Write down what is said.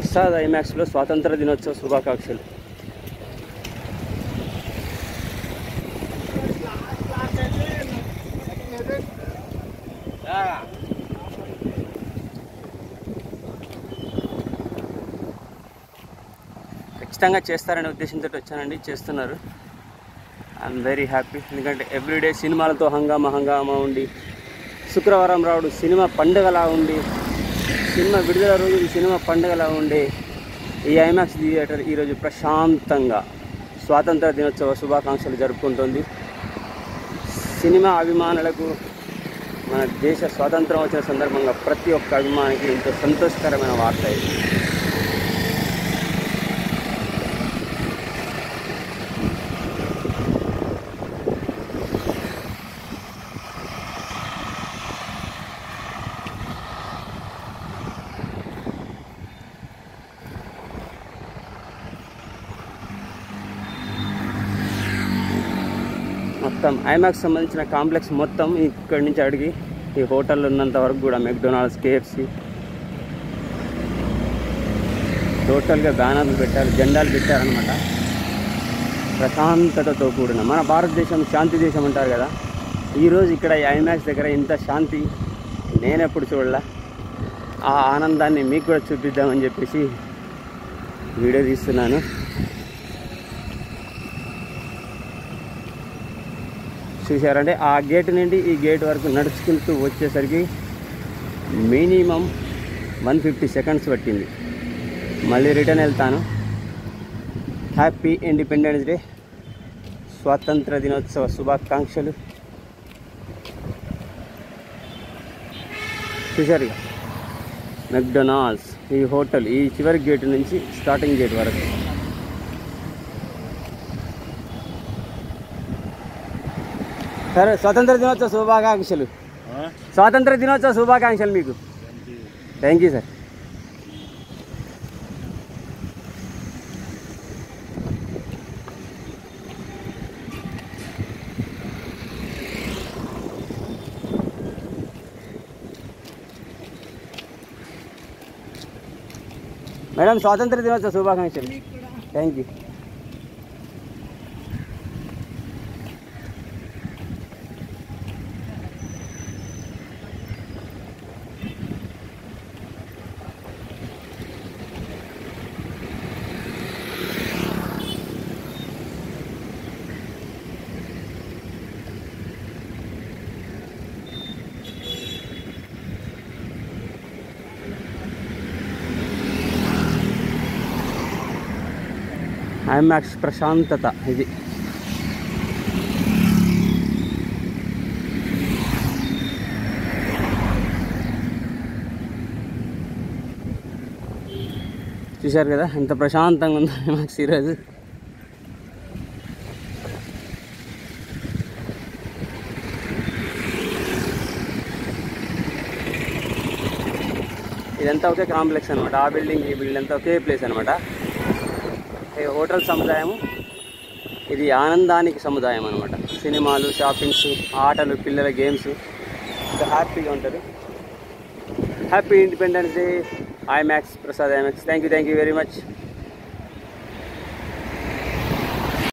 ప్రసాద్ ఐమాక్స్లో స్వాతంత్ర దినోత్సవ శుభాకాంక్షలు ఖచ్చితంగా చేస్తారనే ఉద్దేశంతో వచ్చానండి చేస్తున్నారు ఐఎమ్ వెరీ హ్యాపీ ఎందుకంటే ఎవ్రీడే సినిమాలతో హంగామా హంగామా ఉండి శుక్రవారం రావుడు సినిమా పండుగలా ఉండి సినిమా విడుదల రోజు ఈ సినిమా పండుగలా ఉండే ఈ ఐమాక్స్ థియేటర్ ఈరోజు ప్రశాంతంగా స్వాతంత్ర దినోత్సవ శుభాకాంక్షలు జరుపుకుంటుంది సినిమా అభిమానులకు మన దేశ స్వాతంత్రం వచ్చిన సందర్భంగా ప్రతి ఒక్క అభిమానికి ఎంతో సంతోషకరమైన వార్త ఇది మొత్తం ఐమాక్స్ సంబంధించిన కాంప్లెక్స్ మొత్తం ఇక్కడి నుంచి అడిగి ఈ హోటల్ ఉన్నంత వరకు కూడా మెక్డొనాల్డ్స్ కేఎఫ్సి టోటల్గా బ్యానర్లు పెట్టారు జెండాలు పెట్టారనమాట ప్రశాంతతతో కూడిన మన భారతదేశం శాంతి దేశం అంటారు కదా ఈరోజు ఇక్కడ ఈ ఐమాక్స్ దగ్గర ఇంత శాంతి నేనెప్పుడు చూడలే ఆ ఆనందాన్ని మీకు కూడా చూపిద్దామని చెప్పేసి వీడియో తీస్తున్నాను చూశారంటే ఆ గేట్ నుండి ఈ గేట్ వరకు నడుచుకుంటూ వచ్చేసరికి మినిమం వన్ ఫిఫ్టీ సెకండ్స్ పట్టింది మళ్ళీ రిటర్న్ వెళ్తాను హ్యాపీ ఇండిపెండెన్స్ డే స్వాతంత్ర దినోత్సవ శుభాకాంక్షలు చూశారు ఇక. మెక్డొనాల్డ్స్ ఈ హోటల్ ఈ చివరి గేట్ నుంచి స్టార్టింగ్ గేట్ వరకు సరే స్వాతంత్ర దినోత్సవ శుభాకాంక్షలు స్వాతంత్ర దినోత్సవ శుభాకాంక్షలు మీకు థ్యాంక్ యూ సార్ మేడం స్వాతంత్ర దినోత్సవ శుభాకాంక్షలు థ్యాంక్ యూ ఐమాక్స్ ప్రశాంతత ఇది చూశారు కదా ఎంత ప్రశాంతంగా ఉందో ఐమాక్స్ ఈరోజు ఇదంతా ఒకే కాంప్లెక్స్ అనమాట ఆ బిల్డింగ్ ఈ బిల్డింగ్ అంతా ఒకే ప్లేస్ అనమాట ఈ హోటల్ సముదాయము ఇది ఆనందానికి సముదాయం అనమాట సినిమాలు షాపింగ్స్ ఆటలు పిల్లల గేమ్స్ ఇంకా హ్యాపీగా ఉంటుంది happy Independence Day IMAX Prasad IMAX thank you thank you very much